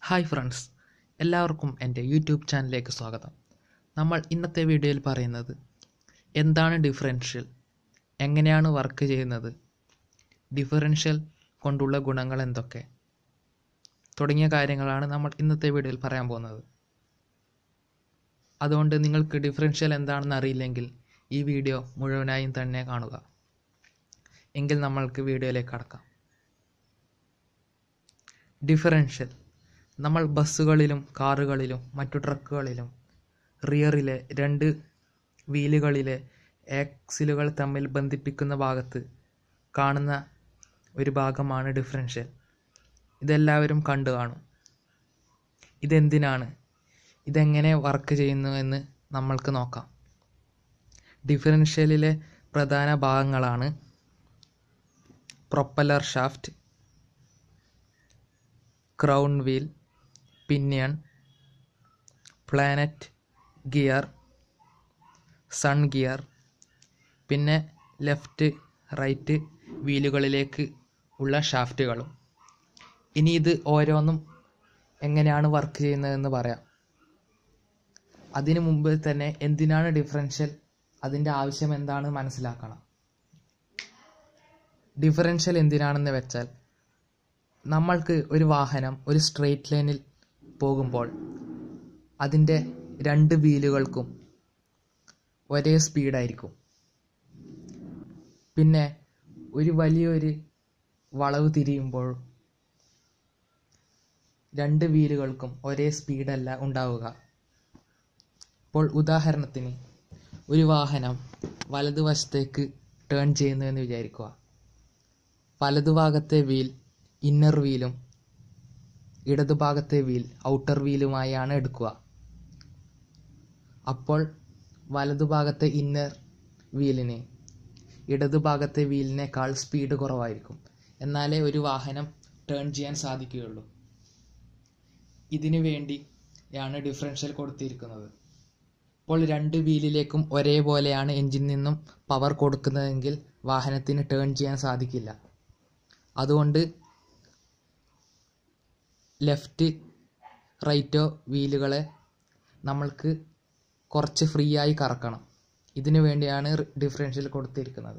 hi friends എല്ലാവർക്കും എൻ്റെ YouTube ചാനലിലേക്ക് സ്വാഗതം നമ്മൾ ഇന്നത്തെ വീഡിയോയിൽ പറയുന്നത് എന്താണ് ഡിഫറൻഷ്യൽ എങ്ങനെയാണ് വർക്ക് ചെയ്യുന്നത് ഡിഫറൻഷ്യൽ കൊണ്ടുള്ള ഗുണങ്ങൾ എന്തൊക്കെ തുടങ്ങിയ കാര്യങ്ങളാണ് നമ്മൾ ഇന്നത്തെ വീഡിയോയിൽ പറയാൻ പോകുന്നത് അതുകൊണ്ട് നിങ്ങൾക്ക് ഡിഫറൻഷ്യൽ എന്താണെന്ന് അറിയില്ലെങ്കിൽ ഈ വീഡിയോ മുഴുവനായും തന്നെ കാണുക എങ്കിൽ നമ്മൾക്ക് വീഡിയോയിലേക്ക് കടക്കാം ഡിഫറൻഷ്യൽ നമ്മൾ ബസ്സുകളിലും കാറുകളിലും മറ്റു ട്രക്കുകളിലും റിയറിലെ രണ്ട് വീലുകളിലെ ആക്സിലുകൾ തമ്മിൽ ബന്ധിപ്പിക്കുന്ന ഭാഗത്ത് കാണുന്ന ഒരു ഭാഗമാണ് ഡിഫറൻഷ്യൽ ഇതെല്ലാവരും കണ്ടു കാണും ഇതെന്തിനാണ് ഇതെങ്ങനെ വർക്ക് ചെയ്യുന്നു എന്ന് നമ്മൾക്ക് നോക്കാം ഡിഫറൻഷ്യലിലെ പ്രധാന ഭാഗങ്ങളാണ് propeller shaft crown wheel pinion planet gear sun gear പിന്നെ ലെഫ്റ്റ് റൈറ്റ് വീലുകളിലേക്ക് ഉള്ള ഷാഫ്റ്റുകളും ഇനി ഇത് ഓരോന്നും എങ്ങനെയാണ് വർക്ക് ചെയ്യുന്നതെന്ന് പറയാം അതിനു മുമ്പ് തന്നെ എന്തിനാണ് ഡിഫറൻഷ്യൽ അതിൻ്റെ ആവശ്യം എന്താണെന്ന് മനസ്സിലാക്കണം ഡിഫറൻഷ്യൽ എന്തിനാണെന്ന് വെച്ചാൽ നമ്മൾക്ക് ഒരു വാഹനം ഒരു സ്ട്രെയിറ്റ് ലൈനിൽ പോകുമ്പോൾ അതിൻ്റെ രണ്ട് വീലുകൾക്കും ഒരേ സ്പീഡായിരിക്കും പിന്നെ ഒരു വലിയൊരു വളവ് തിരിയുമ്പോൾ രണ്ട് വീലുകൾക്കും ഒരേ സ്പീഡല്ല ഉണ്ടാവുക ഇപ്പോൾ ഉദാഹരണത്തിന് ഒരു വാഹനം വലതുവശത്തേക്ക് ടേൺ ചെയ്യുന്നു എന്ന് വിചാരിക്കുക വലതുഭാഗത്തെ വീൽ ഇന്നർ വീലും ഇടതുഭാഗത്തെ വീൽ ഔട്ടർ വീലുമായാണ് എടുക്കുക അപ്പോൾ വലതുഭാഗത്തെ ഇന്നർ വീലിന് ഇടതുഭാഗത്തെ വീലിനേക്കാൾ സ്പീഡ് കുറവായിരിക്കും എന്നാലേ ഒരു വാഹനം ടേൺ ചെയ്യാൻ സാധിക്കുകയുള്ളൂ ഇതിനു വേണ്ടിയാണ് ഡിഫറൻഷ്യൽ കൊടുത്തിരിക്കുന്നത് ഇപ്പോൾ രണ്ട് വീലിലേക്കും ഒരേപോലെയാണ് എഞ്ചിൻ നിന്നും പവർ കൊടുക്കുന്നതെങ്കിൽ വാഹനത്തിന് ടേൺ ചെയ്യാൻ സാധിക്കില്ല അതുകൊണ്ട് ലെഫ്റ്റ് റൈറ്റോ വീലുകളെ നമ്മൾക്ക് കുറച്ച് ഫ്രീ ആയി കറക്കണം ഇതിനു വേണ്ടിയാണ് ഡിഫറൻഷ്യൽ കൊടുത്തിരിക്കുന്നത്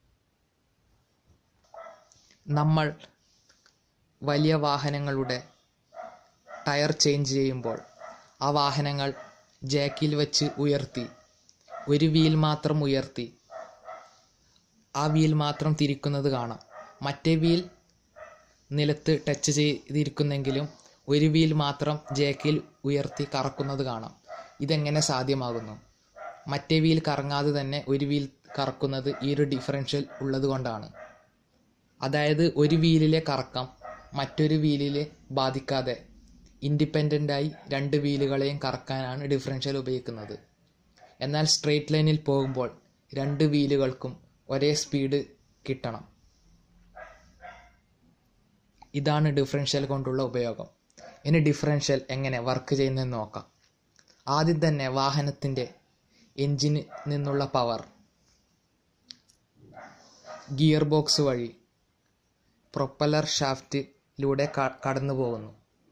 നമ്മൾ വലിയ വാഹനങ്ങളുടെ ടയർ ചേഞ്ച് ചെയ്യുമ്പോൾ ആ വാഹനങ്ങൾ ജാക്കിൽ വെച്ച് ഉയർത്തി ഒരു വീൽ മാത്രം ഉയർത്തി ആ വീൽ മാത്രം തിരിക്കുന്നത് കാണാം മറ്റേ വീൽ നിലത്ത് ടച്ച് ചെയ്തിരിക്കുന്നെങ്കിലും ഒരു വീൽ മാത്രം ജാക്കിൽ ഉയർത്തി കറക്കുന്നത് കാണാം ഇതെങ്ങനെ സാധ്യമാകുന്നു മറ്റേ വീൽ കറങ്ങാതെ തന്നെ ഒരു വീൽ കറക്കുന്നത് ഈ ഒരു ഡിഫറൻഷ്യൽ ഉള്ളത് കൊണ്ടാണ് അതായത് ഒരു വീലിലെ കറക്കം മറ്റൊരു വീലിലെ ബാധിക്കാതെ ഇൻഡിപെൻഡൻ്റായി രണ്ട് വീലുകളെയും കറക്കാനാണ് ഡിഫറൻഷ്യൽ ഉപയോഗിക്കുന്നത് എന്നാൽ സ്ട്രെയിറ്റ് ലൈനിൽ പോകുമ്പോൾ രണ്ട് വീലുകൾക്കും ഒരേ സ്പീഡ് കിട്ടണം ഇതാണ് ഡിഫറൻഷ്യൽ കൊണ്ടുള്ള ഉപയോഗം ഇനി ഡിഫറൻഷ്യൽ എങ്ങനെ വർക്ക് ചെയ്യുന്നതെന്ന് നോക്കാം ആദ്യം തന്നെ വാഹനത്തിൻ്റെ എഞ്ചിന് നിന്നുള്ള പവർ ഗിയർ ബോക്സ് വഴി പ്രൊപ്പല്ലർ ഷാഫ്റ്റിലൂടെ കടന്നു പോകുന്നു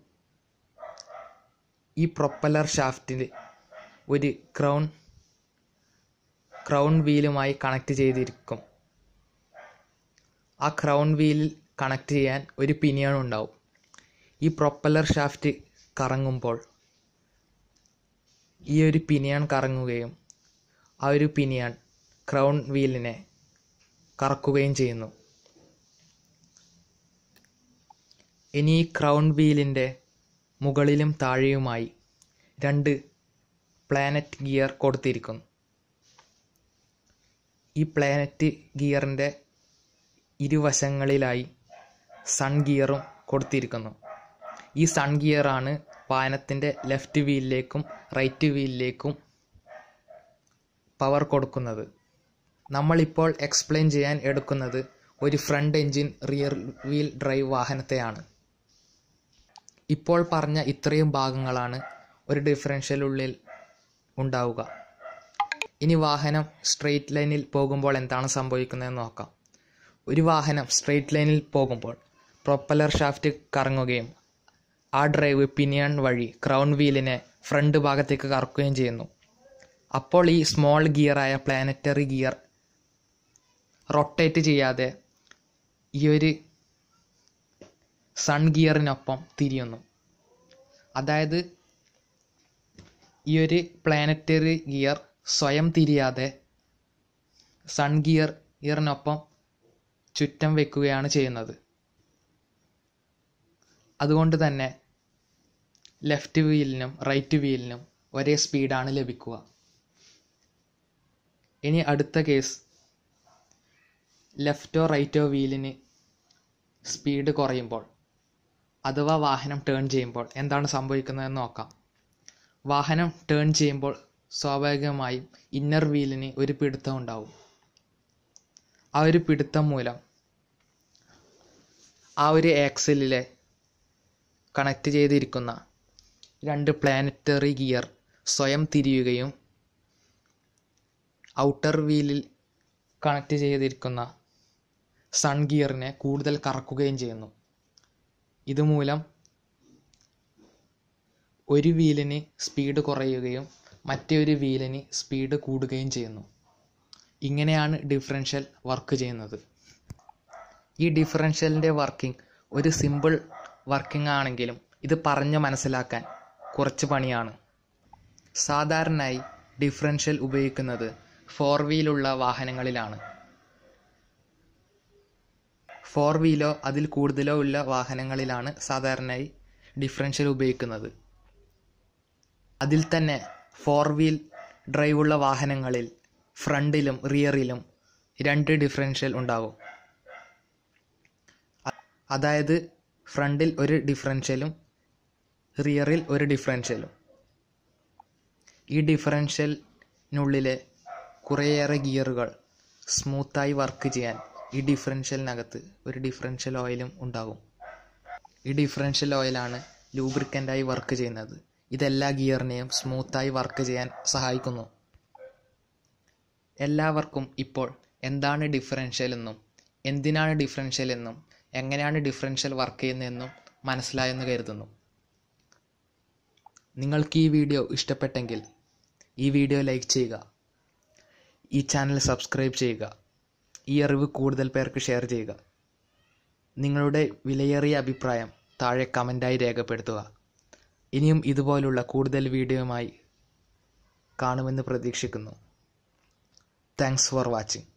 ഈ പ്രൊപ്പല്ലർ ഷാഫ്റ്റിൽ ഒരു ക്രൗൺ ക്രൗൺ വീലുമായി കണക്ട് ചെയ്തിരിക്കും ആ ക്രൗൺ വീലിൽ കണക്ട് ചെയ്യാൻ ഒരു പിനിയൺ ഉണ്ടാവും ഈ പ്രൊപ്പല്ലർ ഷാഫ്റ്റ് കറങ്ങുമ്പോൾ ഈ ഒരു പിനിയൺ കറങ്ങുകയും ആ ഒരു പിനിയൺ ക്രൗൺ വീലിനെ കറക്കുകയും ചെയ്യുന്നു ഇനി ഈ ക്രൗൺ വീലിൻ്റെ മുകളിലും താഴെയുമായി രണ്ട് പ്ലാനറ്റ് ഗിയർ കൊടുത്തിരിക്കുന്നു ഈ പ്ലാനറ്റ് ഗിയറിൻ്റെ ഇരുവശങ്ങളിലായി സൺ ഗിയറും കൊടുത്തിരിക്കുന്നു ഈ സൺ ഗിയറാണ് വാഹനത്തിൻ്റെ ലെഫ്റ്റ് വീലിലേക്കും റൈറ്റ് വീലിലേക്കും പവർ കൊടുക്കുന്നത് നമ്മളിപ്പോൾ എക്സ്പ്ലെയിൻ ചെയ്യാൻ എടുക്കുന്നത് ഒരു front engine rear wheel drive വാഹനത്തെയാണ് ഇപ്പോൾ പറഞ്ഞ ഇത്രയും ഭാഗങ്ങളാണ് ഒരു ഡിഫറൻഷ്യലുള്ളിൽ ഉണ്ടാവുക ഇനി വാഹനം സ്ട്രെയിറ്റ് ലൈനിൽ പോകുമ്പോൾ എന്താണ് സംഭവിക്കുന്നതെന്ന് നോക്കാം ഒരു വാഹനം സ്ട്രെയിറ്റ് ലൈനിൽ പോകുമ്പോൾ പ്രൊപ്പല്ലർ ഷാഫ്റ്റ് കറങ്ങുകയും ആ ഡ്രൈവ് പിനിയൺ വഴി ക്രൗൺ വീലിനെ ഫ്രണ്ട് ഭാഗത്തേക്ക് കറക്കുകയും ചെയ്യുന്നു അപ്പോൾ ഈ സ്മോൾ ഗിയറായ പ്ലാനറ്ററി ഗിയർ റൊട്ടേറ്റ് ചെയ്യാതെ ഈ ഒരു സൺ ഗിയറിനൊപ്പം തിരിയുന്നു അതായത് ഈ ഒരു പ്ലാനറ്ററി ഗിയർ സ്വയം തിരിയാതെ സൺ ഗിയർ ഗിയറിനൊപ്പം ചുറ്റം വെക്കുകയാണ് ചെയ്യുന്നത് അതുകൊണ്ട് തന്നെ ലെഫ്റ്റ് വീലിനും റൈറ്റ് വീലിനും ഒരേ സ്പീഡാണ് ലഭിക്കുക ഇനി അടുത്ത കേസ് ലെഫ്റ്റോ റൈറ്റോ വീലിന് സ്പീഡ് കുറയുമ്പോൾ അഥവാ വാഹനം ടേൺ ചെയ്യുമ്പോൾ എന്താണ് സംഭവിക്കുന്നതെന്ന് നോക്കാം വാഹനം ടേൺ ചെയ്യുമ്പോൾ സ്വാഭാവികമായും ഇന്നർ വീലിന് ഒരു പിടുത്തം ഉണ്ടാവും ആ ഒരു പിടുത്തം മൂലം ആ ഒരു ആക്സിലിലെ കണക്ട് ചെയ്തിരിക്കുന്ന രണ്ട് പ്ലാനറ്ററി ഗിയർ സ്വയം തിരിയുകയും ഔട്ടർ വീലിൽ കണക്ട് ചെയ്തിരിക്കുന്ന സൺ ഗിയറിനെ കൂടുതൽ കറക്കുകയും ചെയ്യുന്നു ഇതുമൂലം ഒരു വീലിന് സ്പീഡ് കുറയുകയും മറ്റേ ഒരു വീലിന് സ്പീഡ് കൂടുകയും ചെയ്യുന്നു ഇങ്ങനെയാണ് ഡിഫറൻഷ്യൽ വർക്ക് ചെയ്യുന്നത് ഈ ഡിഫറൻഷ്യലിൻ്റെ വർക്കിംഗ് ഒരു സിമ്പിൾ വർക്കിംഗ് ആണെങ്കിലും ഇത് പറഞ്ഞ് മനസ്സിലാക്കാൻ കുറച്ച് പണിയാണ് സാധാരണയായി ഡിഫറൻഷ്യൽ ഉപയോഗിക്കുന്നത് ഫോർ വീലുള്ള വാഹനങ്ങളിലാണ് ഫോർ വീലോ അതിൽ കൂടുതലോ ഉള്ള വാഹനങ്ങളിലാണ് സാധാരണയായി ഡിഫറൻഷ്യൽ ഉപയോഗിക്കുന്നത് അതിൽ തന്നെ ഫോർ വീൽ ഡ്രൈവുള്ള വാഹനങ്ങളിൽ ഫ്രണ്ടിലും റിയറിലും രണ്ട് ഡിഫറൻഷ്യൽ ഉണ്ടാകും അതായത് ഫ്രണ്ടിൽ ഒരു ഡിഫറൻഷ്യലും റിയറിൽ ഒരു ഡിഫറൻഷ്യലും ഈ ഡിഫറൻഷ്യലിനുള്ളിലെ കുറേയേറെ ഗിയറുകൾ സ്മൂത്തായി വർക്ക് ചെയ്യാൻ ഈ ഡിഫറൻഷ്യലിനകത്ത് ഒരു ഡിഫറൻഷ്യൽ ഓയിലും ഉണ്ടാകും ഈ ഡിഫറൻഷ്യൽ ഓയിലാണ് ലൂബ്രിക്കൻ്റായി വർക്ക് ചെയ്യുന്നത് ഇതെല്ലാ ഗിയറിനെയും സ്മൂത്തായി വർക്ക് ചെയ്യാൻ സഹായിക്കുന്നു എല്ലാവർക്കും ഇപ്പോൾ എന്താണ് ഡിഫറൻഷ്യൽ എന്നും എന്തിനാണ് ഡിഫറൻഷ്യൽ എന്നും എങ്ങനെയാണ് ഡിഫറൻഷ്യൽ വർക്ക് ചെയ്യുന്നതെന്നും മനസ്സിലായെന്ന് കരുതുന്നു നിങ്ങൾക്ക് ഈ വീഡിയോ ഇഷ്ടപ്പെട്ടെങ്കിൽ ഈ വീഡിയോ ലൈക്ക് ചെയ്യുക ഈ ചാനൽ സബ്സ്ക്രൈബ് ചെയ്യുക ഈ അറിവ് കൂടുതൽ പേർക്ക് ഷെയർ ചെയ്യുക നിങ്ങളുടെ വിലയേറിയ അഭിപ്രായം താഴെ കമൻ്റായി രേഖപ്പെടുത്തുക ഇനിയും ഇതുപോലുള്ള കൂടുതൽ വീഡിയോയുമായി കാണുമെന്ന് പ്രതീക്ഷിക്കുന്നു താങ്ക്സ് ഫോർ വാച്ചിങ്